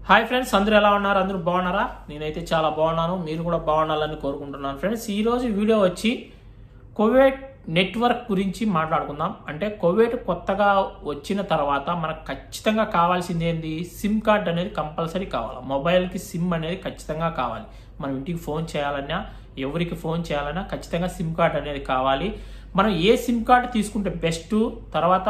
hi friends అందరూ ఎలా ఉన్నారు అందరూ బాగున్నారా నేనైతే చాలా బాగున్నాను మీరు కూడా బాగుండాలని కోరుకుంటున్నాను ఫ్రెండ్స్ ఈరోజు వీడియో వచ్చి కోవేట్ నెట్వర్క్ గురించి మాట్లాడుకుందాం అంటే కోవేట్ కొత్తగా వచ్చిన తర్వాత మనకు ఖచ్చితంగా కావాల్సింది ఏంది సిమ్ కార్డ్ అనేది కంపల్సరీ కావాలి మొబైల్కి సిమ్ అనేది ఖచ్చితంగా కావాలి మనం ఇంటికి ఫోన్ చేయాలన్నా ఎవరికి ఫోన్ చేయాలన్నా ఖచ్చితంగా సిమ్ కార్డ్ అనేది కావాలి మనం ఏ సిమ్ కార్డు తీసుకుంటే బెస్ట్ తర్వాత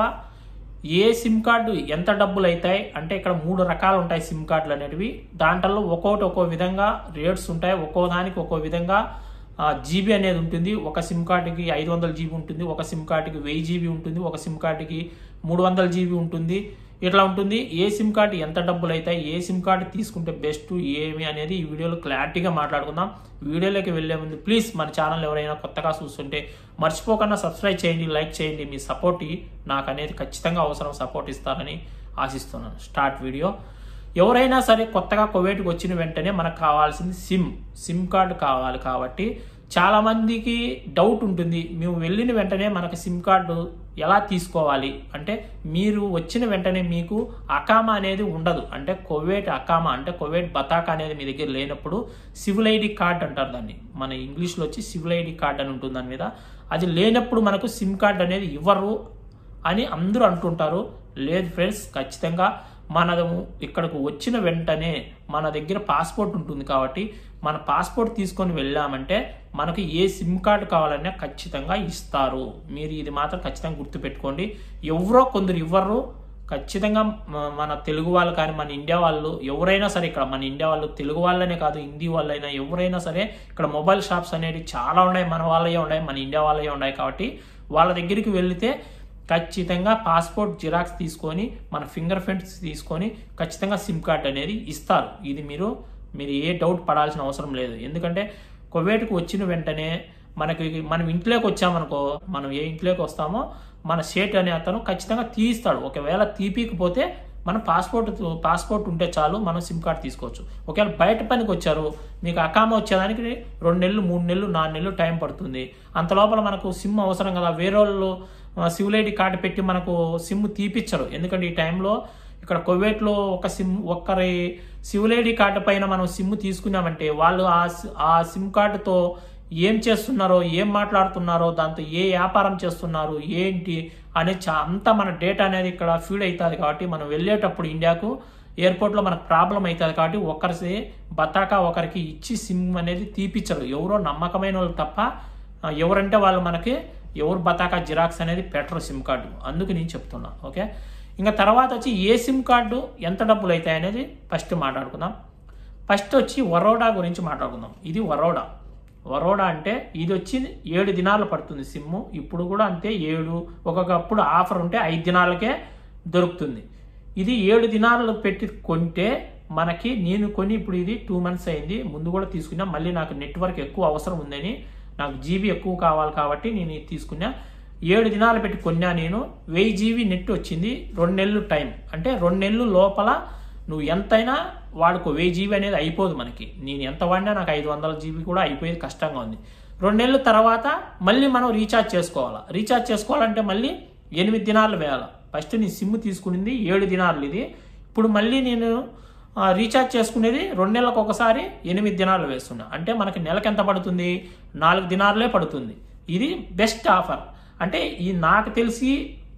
ఏ సిమ్ కార్డు ఎంత డబ్బులు అవుతాయి అంటే ఇక్కడ మూడు రకాలు ఉంటాయి సిమ్ కార్డులు అనేటివి దాంట్లో ఒక్కొక్కటి ఒక్కో విధంగా రేట్స్ ఉంటాయి ఒక్కో దానికి ఒక్కో విధంగా జీబీ అనేది ఉంటుంది ఒక సిమ్ కార్డుకి ఐదు వందల జీబీ ఉంటుంది ఒక సిమ్ కార్డుకి వెయ్యి జీబీ ఉంటుంది ఒక సిమ్ కార్డుకి మూడు వందల జీబీ ఉంటుంది ఇట్లా ఉంటుంది ఏ సిమ్ కార్డు ఎంత డబ్బులు అవుతాయి ఏ సిమ్ కార్డు తీసుకుంటే బెస్ట్ ఏమి అనేది ఈ వీడియోలో క్లారిటీగా మాట్లాడుకుందాం వీడియోలోకి వెళ్ళే ముందు ప్లీజ్ మన ఛానల్ ఎవరైనా కొత్తగా చూస్తుంటే మర్చిపోకుండా సబ్స్క్రైబ్ చేయండి లైక్ చేయండి మీ సపోర్ట్ నాకు అనేది ఖచ్చితంగా అవసరం సపోర్ట్ ఇస్తారని ఆశిస్తున్నాను స్టార్ట్ వీడియో ఎవరైనా సరే కొత్తగా కోవేట్కి వచ్చిన వెంటనే మనకు కావాల్సింది సిమ్ సిమ్ కార్డు కావాలి కాబట్టి చాలా మందికి డౌట్ ఉంటుంది మేము వెళ్ళిన వెంటనే మనకు సిమ్ కార్డు ఎలా తీసుకోవాలి అంటే మీరు వచ్చిన వెంటనే మీకు అకామా అనేది ఉండదు అంటే కోవేట్ అకామా అంటే కోవేట్ బతాకా అనేది మీ దగ్గర లేనప్పుడు సివిల్ ఐడి కార్డ్ అంటారు దాన్ని మన ఇంగ్లీష్లో వచ్చి సివిల్ ఐడి కార్డ్ అని ఉంటుంది దాని మీద అది లేనప్పుడు మనకు సిమ్ కార్డ్ అనేది ఇవ్వరు అని అందరూ అంటుంటారు లేదు ఫ్రెండ్స్ ఖచ్చితంగా మనము ఇక్కడకు వచ్చిన వెంటనే మన దగ్గర పాస్పోర్ట్ ఉంటుంది కాబట్టి మన పాస్పోర్ట్ తీసుకొని వెళ్ళామంటే మనకు ఏ సిమ్ కార్డు కావాలన్నా ఖచ్చితంగా ఇస్తారు మీరు ఇది మాత్రం ఖచ్చితంగా గుర్తుపెట్టుకోండి ఎవరో కొందరు ఇవ్వరు ఖచ్చితంగా మ- మన తెలుగు వాళ్ళు కానీ మన ఇండియా వాళ్ళు ఎవరైనా సరే ఇక్కడ మన ఇండియా వాళ్ళు తెలుగు వాళ్ళనే కాదు హిందీ వాళ్ళైనా ఎవరైనా సరే ఇక్కడ మొబైల్ షాప్స్ అనేవి చాలా ఉన్నాయి మన వాళ్ళే ఉన్నాయి మన ఇండియా వాళ్ళే ఉన్నాయి కాబట్టి వాళ్ళ దగ్గరికి వెళితే ఖచ్చితంగా పాస్పోర్ట్ జిరాక్స్ తీసుకొని మన ఫింగర్ ప్రింట్స్ తీసుకొని ఖచ్చితంగా సిమ్ కార్డ్ అనేది ఇస్తారు ఇది మీరు మీరు ఏ డౌట్ పడాల్సిన అవసరం లేదు ఎందుకంటే కువైట్కి వచ్చిన వెంటనే మనకి మనం ఇంట్లోకి వచ్చామనుకో మనం ఏ ఇంట్లోకి వస్తామో మన షేట్ అనే అతను ఖచ్చితంగా తీస్తాడు ఒకవేళ తీపికపోతే మన పాస్పోర్ట్ పాస్పోర్ట్ ఉంటే చాలు మనం సిమ్ కార్డ్ తీసుకోవచ్చు ఒకవేళ బయట పనికి వచ్చారు మీకు అకామ వచ్చేదానికి రెండు నెలలు మూడు నెలలు నాలుగు నెలలు టైం పడుతుంది అంత లోపల మనకు సిమ్ అవసరం కదా వేరే వాళ్ళు సివిల్ ఐడి కార్డు పెట్టి మనకు సిమ్ తీపిచ్చరు ఎందుకంటే ఈ టైంలో ఇక్కడ కువైట్లో ఒక సిమ్ ఒక్కరి సివిల్ ఐడి కార్డు పైన మనం సిమ్ తీసుకున్నామంటే వాళ్ళు ఆ సి- ఆ సిమ్ కార్డుతో ఏం చేస్తున్నారో ఏం మాట్లాడుతున్నారో దాంతో ఏ వ్యాపారం చేస్తున్నారు ఏంటి అనే చా అంతా మన డేటా అనేది ఇక్కడ ఫీడ్ అవుతుంది కాబట్టి మనం వెళ్ళేటప్పుడు ఇండియాకు ఎయిర్పోర్ట్లో మనకు ప్రాబ్లం అవుతుంది కాబట్టి ఒకరి బతాకా ఒకరికి ఇచ్చి సిమ్ అనేది తీపిచ్చరు ఎవరో నమ్మకమైన వాళ్ళు తప్ప ఆ, ఎవరంటే వాళ్ళు మనకి ఎవరు బతాకా జిరాక్స్ అనేది పెట్టరు సిమ్ కార్డు అందుకు నేను చెప్తున్నా ఓకే ఇంకా తర్వాత వచ్చి ఏ సిమ్ కార్డు ఎంత డబ్బులు అవుతాయి అనేది ఫస్ట్ మాట్లాడుకుందాం ఫస్ట్ వచ్చి వరోడా గురించి మాట్లాడుకుందాం ఇది వరోడా వరోడా అంటే ఇది వచ్చి ఏడు దినాలు పడుతుంది సిమ్ము ఇప్పుడు కూడా అంతే ఏడు ఒక్కొక్కప్పుడు ఆఫర్ ఉంటే ఐదు దినాలకే దొరుకుతుంది ఇది ఏడు దినాలు పెట్టి కొంటే మనకి నేను కొని ఇప్పుడు ఇది టూ మంత్స్ అయింది ముందు కూడా తీసుకున్నా మళ్ళీ నాకు నెట్వర్క్ ఎక్కువ అవసరం ఉందని నాకు జీబీ ఎక్కువ కావాలి కాబట్టి నేను ఇది తీసుకున్నా ఏడు దినాలు పెట్టి కొన్నా నేను వెయ్యి జీబీ నెట్ వచ్చింది రెండు నెలలు టైం అంటే రెండు నెలలు లోపల నువ్వు ఎంతైనా వాడుకో వెయ్యి జీబీ అనేది అయిపోదు మనకి నేను ఎంత వాడినా నాకు ఐదు వందల జీబీ కూడా అయిపోయేది కష్టంగా ఉంది రెండు నెలల తర్వాత మళ్ళీ మనం రీఛార్జ్ చేసుకోవాలా రీఛార్జ్ చేసుకోవాలంటే మళ్ళీ ఎనిమిది దినాలు వేయాలి ఫస్ట్ నీ సిమ్ తీసుకునింది ఏడు దినాలు ఇది ఇప్పుడు మళ్ళీ నేను ఆ, రీఛార్జ్ చేసుకునేది రెండు నెలలకు ఒకసారి ఎనిమిది దినాలు వేస్తున్నా అంటే మనకి నెలకు ఎంత పడుతుంది నాలుగు దినాలే పడుతుంది ఇది బెస్ట్ ఆఫర్ అంటే ఈ నాకు తెలిసి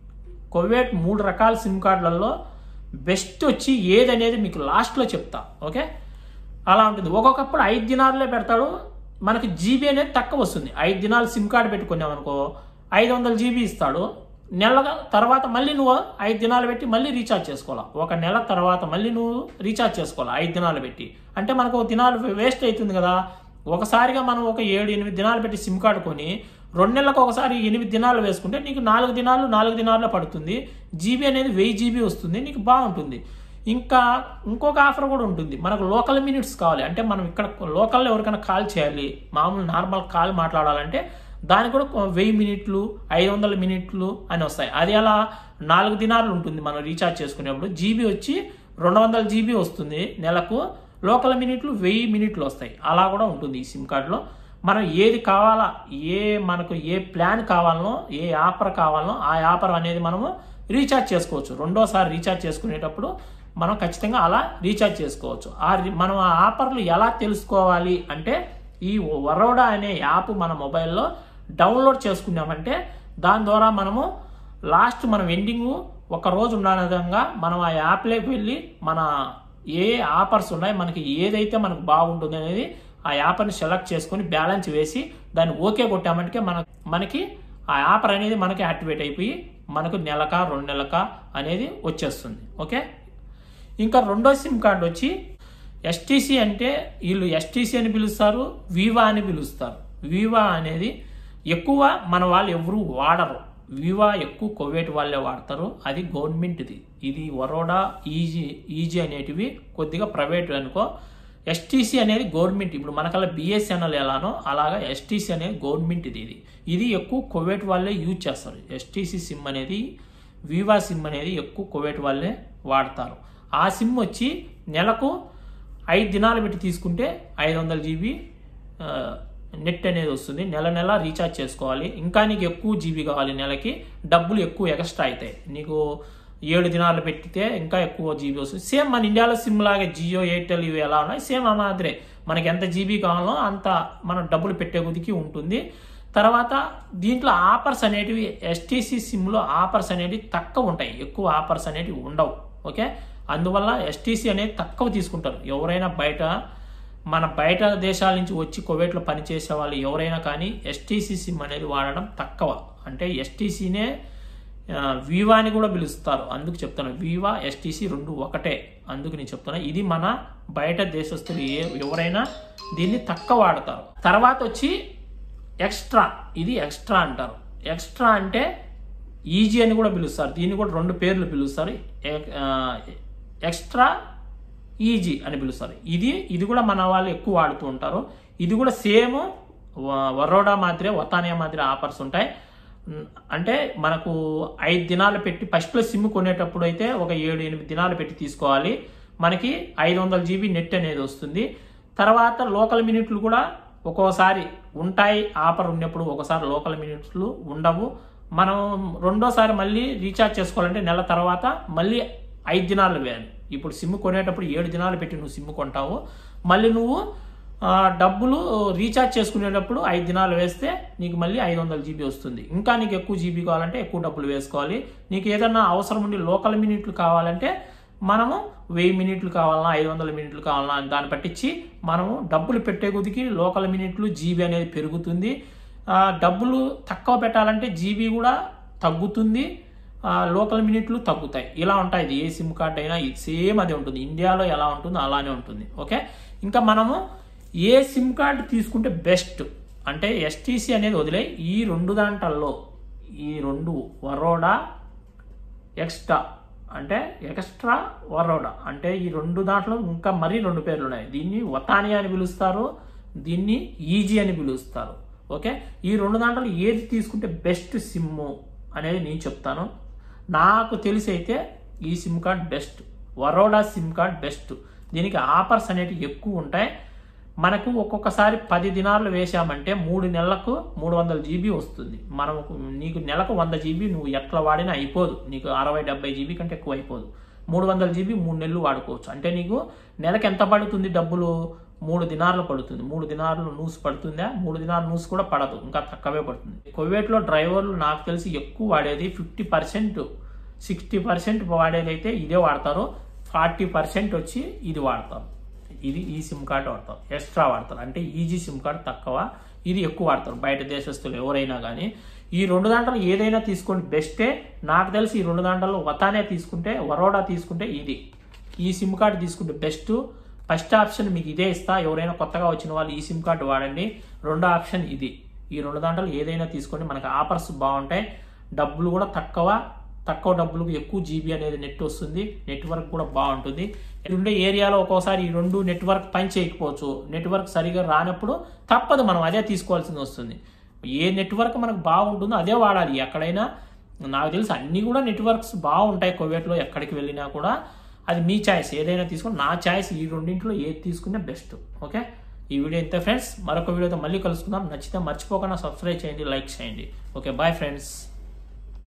కోవేట్ మూడు రకాల సిమ్ కార్డులలో బెస్ట్ వచ్చి ఏదనేది మీకు లాస్ట్లో చెప్తా ఓకే అలా ఉంటుంది ఒక్కొక్కప్పుడు ఐదు దినాలే పెడతాడు మనకి జీబీ అనేది తక్కువ వస్తుంది ఐదు దినాలు సిమ్ కార్డు పెట్టుకున్నాం అనుకో ఐదు వందల జీబీ ఇస్తాడు నెల తర్వాత మళ్ళీ నువ్వు ఐదు దినాలు పెట్టి మళ్ళీ రీఛార్జ్ చేసుకోవాలి ఒక నెల తర్వాత మళ్ళీ నువ్వు రీఛార్జ్ చేసుకోవాలి ఐదు దినాలు పెట్టి అంటే మనకు ఒక దినాలు వేస్ట్ అవుతుంది కదా ఒకసారిగా మనం ఒక ఏడు ఎనిమిది దినాలు పెట్టి సిమ్ కార్డు కొని రెండు నెలలకు ఒకసారి ఎనిమిది దినాలు వేసుకుంటే నీకు నాలుగు దినాలు నాలుగు దినాల్లో పడుతుంది జీబీ అనేది వెయ్యి జీబీ వస్తుంది నీకు బాగుంటుంది ఇంకా ఇంకొక ఆఫర్ కూడా ఉంటుంది మనకు లోకల్ మినిట్స్ కావాలి అంటే మనం ఇక్కడ లోకల్లో ఎవరికైనా కాల్ చేయాలి మామూలు నార్మల్ కాల్ మాట్లాడాలంటే దానికి కూడా కొ- వెయ్యి మినిట్లు ఐదు వందల మినిట్లు అని వస్తాయి అది అలా నాలుగు దినాలు ఉంటుంది మనం రీఛార్జ్ చేసుకునేప్పుడు జీబీ వచ్చి రెండు వందల జీబీ వస్తుంది నెలకు లోకల్ మినిట్లు వెయ్యి మినిట్లు వస్తాయి అలా కూడా ఉంటుంది ఈ సిమ్ కార్డులో మనం ఏది కావాలా ఏ మనకు ఏ ప్లాన్ కావాలనో ఏ ఆఫర్ కావాలనో ఆ ఆఫర్ అనేది మనము రీఛార్జ్ చేసుకోవచ్చు రెండోసారి రీఛార్జ్ చేసుకునేటప్పుడు మనం ఖచ్చితంగా అలా రీఛార్జ్ చేసుకోవచ్చు ఆ రి- మనం ఆ ఆఫర్లు ఎలా తెలుసుకోవాలి అంటే ఈ వరోడా అనే యాప్ మన మొబైల్లో డౌన్లోడ్ చేసుకున్నామంటే దాని ద్వారా మనము లాస్ట్ మనం ఎండింగ్ ఒక రోజు ఉన్న విధంగా మనం ఆ యాప్లోకి వెళ్ళి మన ఏ ఆఫర్స్ ఉన్నాయి మనకి ఏదైతే మనకు బాగుంటుంది అనేది ఆ యాప్ని సెలెక్ట్ చేసుకొని బ్యాలెన్స్ వేసి దాన్ని ఓకే కొట్టామంటే మన మనకి ఆ ఆఫర్ అనేది మనకి యాక్టివేట్ అయిపోయి మనకు నెలక రెండు నెలక అనేది వచ్చేస్తుంది ఓకే ఇంకా రెండో సిమ్ కార్డు వచ్చి ఎస్టీసీ అంటే వీళ్ళు ఎస్టీసీ అని పిలుస్తారు వివా అని పిలుస్తారు వివా అనేది ఎక్కువ మన వాళ్ళు ఎవరు వాడరు వివా ఎక్కువ కొవ్వేటి వాళ్ళే వాడతారు అది గవర్నమెంట్ది ఇది వరోడా ఈజీ ఈజీ అనేటివి కొద్దిగా ప్రైవేట్ అనుకో ఎస్టీసీ అనేది గవర్నమెంట్ ఇప్పుడు మనకల్లా బిఎస్ఎన్ఎల్ ఎలానో అలాగా ఎస్టీసీ అనేది గవర్నమెంట్ ఇది ఇది ఇది ఎక్కువ కొవేట్ వాళ్ళే యూజ్ చేస్తారు ఎస్టీసీ సిమ్ అనేది వివా సిమ్ అనేది ఎక్కువ కొవేట్ వాళ్ళే వాడతారు ఆ సిమ్ వచ్చి నెలకు ఐదు దినాలు పెట్టి తీసుకుంటే ఐదు వందల జీబీ నెట్ అనేది వస్తుంది నెల నెల రీఛార్జ్ చేసుకోవాలి ఇంకా నీకు ఎక్కువ జీబీ కావాలి నెలకి డబ్బులు ఎక్కువ ఎక్స్ట్రా అవుతాయి నీకు ఏడు దినాలు పెట్టితే ఇంకా ఎక్కువ జీబీ వస్తుంది సేమ్ మన ఇండియాలో సిమ్ లాగే జియో ఎయిర్టెల్ ఇవి ఎలా ఉన్నాయి సేమ్ ఆ మాదిరే మనకి ఎంత జీబీ కావాలో అంత మనం డబ్బులు పెట్టే కొద్దికి ఉంటుంది తర్వాత దీంట్లో ఆఫర్స్ అనేటివి ఎస్టీసీ సిమ్లో ఆఫర్స్ అనేటివి తక్కువ ఉంటాయి ఎక్కువ ఆఫర్స్ అనేటివి ఉండవు ఓకే అందువల్ల ఎస్టీసీ అనేది తక్కువ తీసుకుంటారు ఎవరైనా బయట మన బయట దేశాల నుంచి వచ్చి కువైట్లో పనిచేసే వాళ్ళు ఎవరైనా కానీ ఎస్టీసీ సిమ్ అనేది వాడడం తక్కువ అంటే ఎస్టీసీనే వీవా అని కూడా పిలుస్తారు అందుకు చెప్తాను వీవా ఎస్టీసీ రెండు ఒకటే అందుకు నేను చెప్తాను ఇది మన బయట దేశస్తులు ఏ ఎవరైనా దీన్ని తక్కువ వాడతారు తర్వాత వచ్చి ఎక్స్ట్రా ఇది ఎక్స్ట్రా అంటారు ఎక్స్ట్రా అంటే ఈజీ అని కూడా పిలుస్తారు దీన్ని కూడా రెండు పేర్లు పిలుస్తారు ఎ- ఆ, ఎక్స్ట్రా ఈజీ అని పిలుస్తారు ఇది ఇది కూడా మన వాళ్ళు ఎక్కువ వాడుతూ ఉంటారు ఇది కూడా సేమ్ వరోడా మాదిరే వతానియా మాదిరి ఆఫర్స్ ఉంటాయి ఉమ్, అంటే మనకు ఐదు దినాలు పెట్టి ఫస్ట్లో సిమ్ కొనేటప్పుడు అయితే ఒక ఏడు ఎనిమిది దినాలు పెట్టి తీసుకోవాలి మనకి ఐదు వందల జీబీ నెట్ అనేది వస్తుంది తర్వాత లోకల్ మినిట్లు కూడా ఒక్కోసారి ఉంటాయి ఆఫర్ ఉన్నప్పుడు ఒకసారి లోకల్ మినిట్లు ఉండవు మనం రెండోసారి మళ్ళీ రీఛార్జ్ చేసుకోవాలంటే నెల తర్వాత మళ్ళీ ఐదు దినాలు వేయాలి ఇప్పుడు సిమ్ కొనేటప్పుడు ఏడు దినాలు పెట్టి నువ్వు సిమ్ కొంటావు మళ్ళీ నువ్వు ఆ, డబ్బులు రీఛార్జ్ చేసుకునేటప్పుడు ఐదు దినాలు వేస్తే నీకు మళ్ళీ ఐదు వందల జీబీ వస్తుంది ఇంకా నీకు ఎక్కువ జీబీ కావాలంటే ఎక్కువ డబ్బులు వేసుకోవాలి నీకు ఏదన్నా అవసరం ఉండి లోకల్ మినిట్లు కావాలంటే మనము వెయ్యి మినిట్లు కావాలన్నా ఐదు వందల మినిట్లు కావాలన్నా అని దాన్ని పట్టించి మనము డబ్బులు పెట్టే కొద్దికి లోకల్ మినిట్లు జీబీ అనేది పెరుగుతుంది ఆ, డబ్బులు తక్కువ పెట్టాలంటే జీబీ కూడా తగ్గుతుంది ఆ, లోకల్ మినిట్లు తగ్గుతాయి ఇలా ఉంటాయి ఇది ఏ సిమ్ కార్డ్ అయినా ఇది సేమ్ అదే ఉంటుంది ఇండియాలో ఎలా ఉంటుందో అలానే ఉంటుంది ఓకే ఇంకా మనము ఏ సిమ్ కార్డు తీసుకుంటే బెస్ట్ అంటే ఎస్టీసీ అనేది వదిలే ఈ రెండు దాంట్లలో ఈ రెండు వరోడా ఎక్స్ట్రా అంటే ఎక్స్ట్రా వరోడా అంటే ఈ రెండు దాంట్లో ఇంకా మరీ రెండు పేర్లు ఉన్నాయి దీన్ని వతానియా అని పిలుస్తారు దీన్ని ఈజీ అని పిలుస్తారు ఓకే ఈ రెండు దాంట్లో ఏది తీసుకుంటే బెస్ట్ సిమ్ అనేది నేను చెప్తాను నాకు తెలిసి అయితే ఈ సిమ్ కార్డ్ బెస్ట్ వరోడా సిమ్ కార్డ్ బెస్ట్ దీనికి ఆఫర్స్ అనేటివి ఎక్కువ ఉంటాయి మనకు ఒక్కొక్కసారి పది దినాలు వేసామంటే మూడు నెలలకు మూడు వందల జీబీ వస్తుంది మనం నీకు నెలకు వంద జీబీ నువ్వు ఎట్లా వాడినా అయిపోదు నీకు అరవై డెబ్బై జీబీ కంటే ఎక్కువ అయిపోదు మూడు వందల జీబీ మూడు నెలలు వాడుకోవచ్చు అంటే నీకు నెలకు ఎంత పడుతుంది డబ్బులు మూడు దినాలు పడుతుంది మూడు దినాలు నూసు పడుతుందా మూడు దినాలు నూసు కూడా పడదు ఇంకా తక్కువే పడుతుంది కువైట్లో డ్రైవర్లు నాకు తెలిసి ఎక్కువ వాడేది ఫిఫ్టీ పర్సెంట్ సిక్స్టీ పర్సెంట్ వాడేది అయితే ఇదే వాడతారు ఫార్టీ పర్సెంట్ వచ్చి ఇది వాడతారు ఇది ఈ సిమ్ కార్డ్ వాడతారు ఎక్స్ట్రా వాడతారు అంటే ఈజీ సిమ్ కార్డ్ తక్కువ ఇది ఎక్కువ వాడతారు బయట దేశస్తులు ఎవరైనా కానీ ఈ రెండు దాంట్లో ఏదైనా తీసుకోండి బెస్టే నాకు తెలిసి ఈ రెండు దాంట్లో వతానే తీసుకుంటే వరోడా తీసుకుంటే ఇది ఈ సిమ్ కార్డ్ తీసుకుంటే బెస్ట్ ఫస్ట్ ఆప్షన్ మీకు ఇదే ఇస్తా ఎవరైనా కొత్తగా వచ్చిన వాళ్ళు ఈ సిమ్ కార్డు వాడండి రెండో ఆప్షన్ ఇది ఈ రెండు దాంట్లో ఏదైనా తీసుకోండి మనకి ఆఫర్స్ బాగుంటాయి డబ్బులు కూడా తక్కువ తక్కువ డబ్బులకు ఎక్కువ జీబీ అనేది నెట్ వస్తుంది నెట్వర్క్ కూడా బాగుంటుంది ఉండే ఏరియాలో ఒక్కోసారి ఈ రెండు నెట్వర్క్ పని చేయకపోవచ్చు నెట్వర్క్ సరిగా రానప్పుడు తప్పదు మనం అదే తీసుకోవాల్సి వస్తుంది ఏ నెట్వర్క్ మనకు బాగుంటుందో అదే వాడాలి ఎక్కడైనా నాకు తెలిసి అన్ని కూడా నెట్వర్క్స్ బాగుంటాయి కోవిడ్లో ఎక్కడికి వెళ్ళినా కూడా అది మీ ఛాయిస్ ఏదైనా తీసుకుని నా ఛాయిస్ ఈ రెండింటిలో ఏది తీసుకునే బెస్ట్ ఓకే ఈ వీడియో ఇంతే ఫ్రెండ్స్ మరొక వీడియోతో మళ్ళీ కలుసుకుందాం నచ్చితే మర్చిపోకుండా సబ్స్క్రైబ్ చేయండి లైక్ చేయండి ఓకే బాయ్ ఫ్రెండ్స్